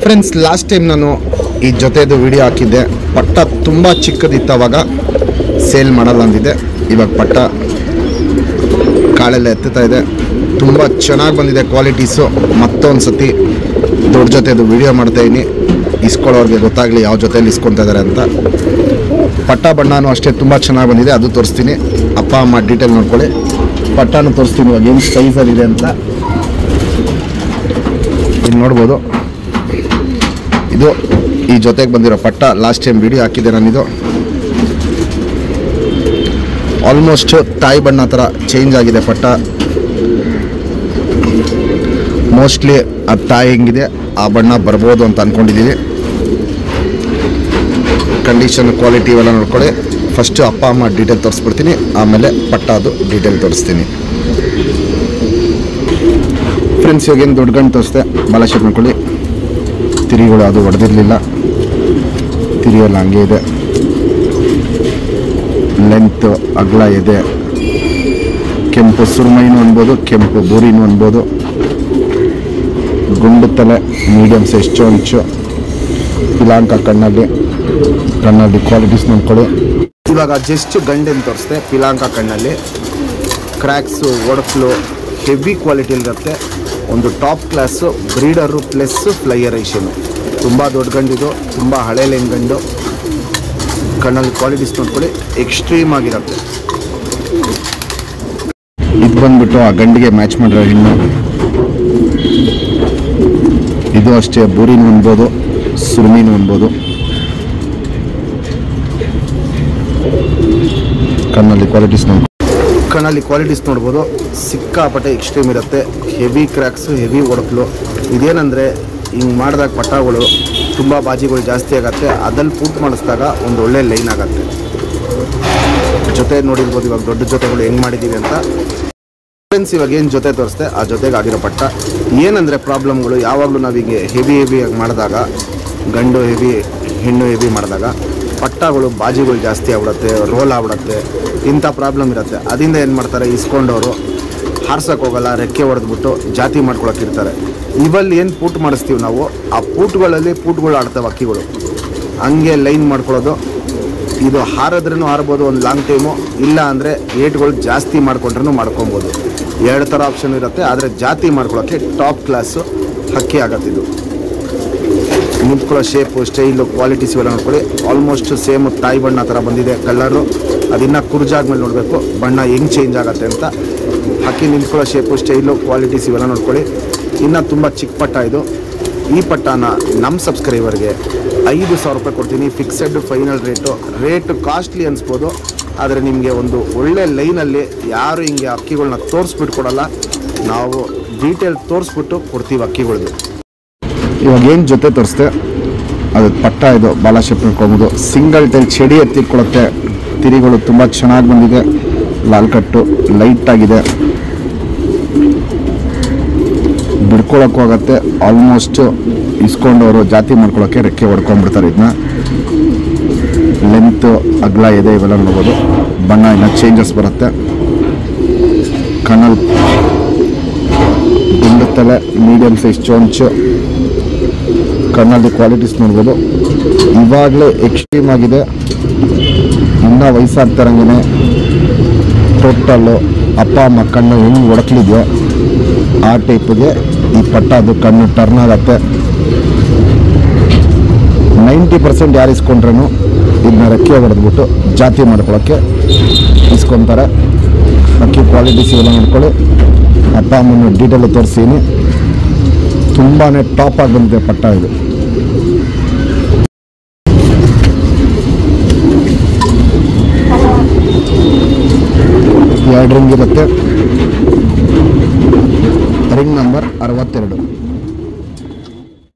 friends last time ನಾನು ಈ ಜೊತೆದು video ಹಾಕಿದ್ದೆ ಪಟ್ಟ ತುಂಬ ಚಿಕ್ಕದಿತ್ತು ಅವಾಗ ಸೇಲ್ ಮಾಡಲ್ಲ ಅಂದಿದ್ದೆ ಇವಾಗ ಪಟ್ಟ ಕಾಳೆಲ್ಲ ಎತ್ತುತ್ತಾ ಇದೆ ತುಂಬ ಚೆನ್ನಾಗಿ ಬಂದಿದೆ ಕ್ವಾಲಿಟೀಸು ಮತ್ತೊಂದು ಸತಿ ದೊಡ್ಡ ಜೊತೆದು ವಿಡಿಯೋ ಮಾಡ್ತಾಯಿದ್ದೀನಿ ಇಸ್ಕೊಳ್ಳೋರಿಗೆ ಗೊತ್ತಾಗಲಿ ಯಾವ ಜೊತೆಯಲ್ಲಿ ಇಸ್ಕೊತಾ ಇದ್ದಾರೆ ಅಂತ ಪಟ್ಟ ಬಣ್ಣನೂ ಅಷ್ಟೇ ತುಂಬ ಚೆನ್ನಾಗಿ ಬಂದಿದೆ ಅದು ತೋರಿಸ್ತೀನಿ ಅಪ್ಪ ಅಮ್ಮ ಡೀಟೇಲ್ ನೋಡ್ಕೊಳ್ಳಿ ಪಟ್ಟನೂ ತೋರಿಸ್ತೀನಿ ಇವಾಗ ಏನು ಸೈಜಲ್ಲಿದೆ ಅಂತ ಇಲ್ಲಿ ನೋಡ್ಬೋದು ಇದು ಈ ಜೊತೆಗೆ ಬಂದಿರೋ ಪಟ್ಟ ಲಾಸ್ಟ್ ಟೈಮ್ ವಿಡಿಯೋ ಹಾಕಿದ್ದೆ ನಾನಿದು ಆಲ್ಮೋಸ್ಟ್ ತಾಯಿ ಬಣ್ಣ ಥರ ಚೇಂಜ್ ಆಗಿದೆ ಪಟ್ಟ ಮೋಸ್ಟ್ಲಿ ಆ ತಾಯಿ ಹೆಂಗಿದೆ ಆ ಬಣ್ಣ ಬರ್ಬೋದು ಅಂತ ಅಂದ್ಕೊಂಡಿದ್ದೀವಿ ಕಂಡೀಷನ್ ಕ್ವಾಲಿಟಿ ಇವೆಲ್ಲ ನೋಡ್ಕೊಳ್ಳಿ ಫಸ್ಟು ಅಪ್ಪ ಅಮ್ಮ ಡೀಟೇಲ್ ತೋರಿಸ್ಬಿಡ್ತೀನಿ ಆಮೇಲೆ ಪಟ್ಟ ಅದು ಡೀಟೇಲ್ ತೋರಿಸ್ತೀನಿ ಫ್ರೆಂಡ್ಸ್ ಇವಾಗ ಏನು ದೊಡ್ಡ ಗಂಟು ತೋರಿಸ್ದೆ ಭಾಳ ಶೇಪ್ ಮಾಡ್ಕೊಳ್ಳಿ ತಿರಿಗಳು ಅದು ಹೊಡೆದಿರಲಿಲ್ಲ ತಿರಿಯೆಲ್ಲ ಹಂಗೆ ಇದೆ ಲೆಂತ್ ಅಗಲ ಇದೆ ಕೆಂಪು ಸುರುಮೈನೂ ಅನ್ಬೋದು ಕೆಂಪು ಬೂರಿನೂ ಅನ್ಬೋದು ಗುಂಡು ತಲೆ ಮೀಡಿಯಮ್ ಸೈಜ್ ಚೊಂಚು ಪಿಲಾಂಕ ಕಣ್ಣಲ್ಲಿ ಕಣ್ಣಲ್ಲಿ ಕ್ವಾಲಿಟೀಸ್ ನೋಡ್ಕೊಳ್ಳಿ ಇವಾಗ ಜಸ್ಟ್ ಗಂಡೆನ್ ತೋರಿಸ್ದೆ ಪಿಲಾಂಕ ಕಣ್ಣಲ್ಲಿ ಕ್ರ್ಯಾಕ್ಸು ಒಡಫ್ಲು ಹೆವಿ ಕ್ವಾಲಿಟಿಲಿರುತ್ತೆ ಒಂದು ಟಾಪ್ ಕ್ಲಾಸು ಬ್ರೀಡರು ಪ್ಲಸ್ ಫ್ಲೈಯರೈಷನು ತುಂಬ ದೊಡ್ಡ ಗಂಡಿದು ತುಂಬ ಹಳೆ ಲೈನ್ ಗಂಡು ಕಣ್ಣಲ್ಲಿ ಕ್ವಾಲಿಟೀಸ್ ನೋಡ್ಕೊಳ್ಳಿ ಎಕ್ಸ್ಟ್ರೀಮ್ ಆಗಿರುತ್ತೆ ಇದು ಬಂದ್ಬಿಟ್ಟು ಆ ಗಂಡಿಗೆ ಮ್ಯಾಚ್ ಮಾಡಿರೋ ಹೆಣ್ಣು ಇದು ಅಷ್ಟೇ ಬೂರಿನೂ ಅನ್ಬೋದು ಸುರುಮಿನೂ ಅನ್ಬೋದು ಕಣ್ಣಲ್ಲಿ ಕ್ವಾಲಿಟೀಸ್ ನೋಡ್ಬೋದು ಕಣ್ಣಲ್ಲಿ ಕ್ವಾಲಿಟೀಸ್ ನೋಡ್ಬೋದು ಸಿಕ್ಕಾಪಟ್ಟೆ ಎಕ್ಸ್ಟ್ರೀಮ್ ಇರುತ್ತೆ ಹೆವಿ ಕ್ರ್ಯಾಕ್ಸು ಹೆವಿ ಒಡಕ್ಲು ಇದೇನಂದರೆ ಹಿಂಗೆ ಮಾಡಿದಾಗ ಪಟ್ಟಗಳು ತುಂಬ ಬಾಜಿಗಳು ಜಾಸ್ತಿ ಆಗುತ್ತೆ ಅದಲ್ಲಿ ಪೂಟ್ ಮಾಡಿಸಿದಾಗ ಒಂದು ಒಳ್ಳೆ ಲೈನ್ ಆಗುತ್ತೆ ಜೊತೆ ನೋಡಿರ್ಬೋದು ಇವಾಗ ದೊಡ್ಡ ಜೊತೆಗಳು ಹೆಂಗೆ ಮಾಡಿದ್ದೀವಿ ಅಂತ ಫ್ರೆಂಡ್ಸ್ ಇವಾಗ ಏನು ಜೊತೆ ತೋರಿಸ್ದೆ ಆ ಜೊತೆಗೆ ಆಗಿರೋ ಪಟ್ಟ ಏನಂದರೆ ಪ್ರಾಬ್ಲಮ್ಗಳು ಯಾವಾಗಲೂ ನಾವೀಗೆ ಹೆವಿ ಹೆವಿಯಾಗಿ ಮಾಡಿದಾಗ ಗಂಡು ಹೆವಿ ಹೆಣ್ಣು ಹೆವಿ ಮಾಡಿದಾಗ ಪಟ್ಟಗಳು ಬಾಜಿಗಳು ಜಾಸ್ತಿ ಆಗ್ಬಿಡುತ್ತೆ ರೋಲ್ ಆಗ್ಬಿಡುತ್ತೆ ಇಂಥ ಪ್ರಾಬ್ಲಮ್ ಇರುತ್ತೆ ಅದರಿಂದ ಏನು ಮಾಡ್ತಾರೆ ಇಸ್ಕೊಂಡವರು ಹಾರ್ಸಕ್ಕೆ ಹೋಗಲ್ಲ ರೆಕ್ಕೆ ಹೊಡೆದ್ಬಿಟ್ಟು ಜಾತಿ ಮಾಡ್ಕೊಳಕ್ಕಿರ್ತಾರೆ ಇವಲ್ಲಿ ಏನು ಪೂಟ್ ಮಾಡಿಸ್ತೀವಿ ನಾವು ಆ ಪೂಟ್ಗಳಲ್ಲಿ ಪೂಟ್ಗಳು ಆಡ್ತವೆ ಅಕ್ಕಿಗಳು ಹಂಗೆ ಲೈನ್ ಮಾಡ್ಕೊಳ್ಳೋದು ಇದು ಹಾರಿದ್ರೂ ಹಾರ್ಬೋದು ಒಂದು ಲಾಂಗ್ ಟೈಮು ಇಲ್ಲ ಅಂದರೆ ಏಟ್ಗಳು ಜಾಸ್ತಿ ಮಾಡ್ಕೊಂಡ್ರೂ ಮಾಡ್ಕೊಬೋದು ಎರಡು ಥರ ಆಪ್ಷನ್ ಇರುತ್ತೆ ಆದರೆ ಜಾತಿ ಮಾಡ್ಕೊಳ್ಳೋಕ್ಕೆ ಟಾಪ್ ಕ್ಲಾಸು ಹಕ್ಕಿ ಆಗತ್ತೆ ಇದು ನಿಂತ್ಕೊಳ್ಳೋ ಶೇಪು ಸ್ಟೈಲು ಕ್ವಾಲಿಟೀಸ್ ಇವೆಲ್ಲ ನೋಡ್ಕೊಳ್ಳಿ ಆಲ್ಮೋಸ್ಟ್ ಸೇಮ್ ತಾಯಿ ಬಣ್ಣ ಥರ ಬಂದಿದೆ ಕಲರು ಅದಿನ್ನ ಕುರ್ಜಾದ್ಮೇಲೆ ನೋಡಬೇಕು ಬಣ್ಣ ಹೆಂಗೆ ಚೇಂಜ್ ಆಗುತ್ತೆ ಅಂತ ಹಕ್ಕಿ ನಿಂತ್ಕೊಳ್ಳೋ ಶೇಪು ಸ್ಟೈಲು ಕ್ವಾಲಿಟೀಸ್ ಇವೆಲ್ಲ ನೋಡ್ಕೊಳ್ಳಿ ಇನ್ನು ತುಂಬ ಚಿಕ್ಕ ಪಟ್ಟ ಇದು ಈ ಪಟ್ಟನ ನಮ್ಮ ಸಬ್ಸ್ಕ್ರೈಬರ್ಗೆ ಐದು ಸಾವಿರ ರೂಪಾಯಿ ಕೊಡ್ತೀನಿ fixed final rate rate costly ಅನಿಸ್ಬೋದು ಆದರೆ ನಿಮಗೆ ಒಂದು ಒಳ್ಳೆ ಲೈನಲ್ಲಿ ಯಾರು ಹಿಂಗೆ ಅಕ್ಕಿಗಳನ್ನ ತೋರಿಸ್ಬಿಟ್ಟು ಕೊಡಲ್ಲ ನಾವು ಡೀಟೇಲ್ ತೋರಿಸ್ಬಿಟ್ಟು ಕೊಡ್ತೀವಿ ಅಕ್ಕಿಗಳದ್ದು ಇವಾಗ ಏನು ಜೊತೆ ತೋರಿಸ್ದೆ ಅದು ಪಟ್ಟ ಇದು ಬಾಲ ಶೇಪ್ ನೋಡ್ಕೊಬೋದು ಸಿಂಗಲ್ ಟೈಲ್ ಚಡಿ ಎತ್ತಿಟ್ಕೊಳುತ್ತೆ ತಿರಿಗಳು ತುಂಬ ಚೆನ್ನಾಗಿ ಬಂದಿದೆ ಲಾಲ್ ಕಟ್ಟು ಲೈಟ್ ಆಗಿದೆ ಬಿಡ್ಕೊಳಕ್ಕೂ ಆಗತ್ತೆ ಆಲ್ಮೋಸ್ಟ್ ಇಸ್ಕೊಂಡವರು ಜಾತಿ ಮಾಡ್ಕೊಳಕ್ಕೆ ರೆಕ್ಕೆ ಹೊಡ್ಕೊಂಡ್ಬಿಡ್ತಾರೆ ಇದನ್ನ ಲೆಂತ್ ಅಗಲ ಇದೆ ಇವೆಲ್ಲ ನೋಡ್ಬೋದು ಬಣ್ಣ ಇನ್ನು ಚೇಂಜಸ್ ಬರುತ್ತೆ ಕಣ್ಣಲ್ಲಿ ಗುಂಡು ತಲೆ ಮೀಡಿಯಮ್ ಸೈಜ್ ಚೊಂಚು ಕಣ್ಣಲ್ಲಿ ಕ್ವಾಲಿಟೀಸ್ ನೋಡ್ಬೋದು ಇವಾಗಲೇ ಎಕ್ಸ್ಟ್ರೀಮ್ ಆಗಿದೆ ಇನ್ನೂ ವಯಸ್ಸಾಗ್ತಾರಂಗೆ ಟೋಟಲ್ಲು ಅಪ್ಪ ಅಮ್ಮ ಕಣ್ಣು ಹೆಂಗೆ ಒಡಕ್ಲಿದೆಯೋ ಆ ಟೈಪ್ಗೆ ಈ ಪಟ್ಟ ಅದು ಕಣ್ಣು ಟರ್ನ್ ಆಗತ್ತೆ ನೈಂಟಿ ಪರ್ಸೆಂಟ್ ಯಾರು ಇಸ್ಕೊಂಡ್ರೂ ಇದನ್ನ ರೆಕ್ಕೆ ಹೊಡೆದ್ಬಿಟ್ಟು ಜಾತಿ ಮಾಡ್ಕೊಳ್ಳೋಕ್ಕೆ ಇಸ್ಕೊತಾರೆ ಅಕ್ಕಿ ಕ್ವಾಲಿಟೀಸ್ ಇವೆಲ್ಲ ನೋಡ್ಕೊಳ್ಳಿ ಅಪ್ಪ ಅಮ್ಮನ ಡೀಟೇಲ್ ತೋರಿಸ್ತೀನಿ ತುಂಬಾ ಟಾಪ್ ಆಗಿ ಬಂದಿದೆ ಪಟ್ಟ ಇದು ಎರಡು ರಿಂಗ್ ಇರುತ್ತೆ ರಿಂಗ್ ನಂಬರ್ ಅರವತ್ತೆರಡು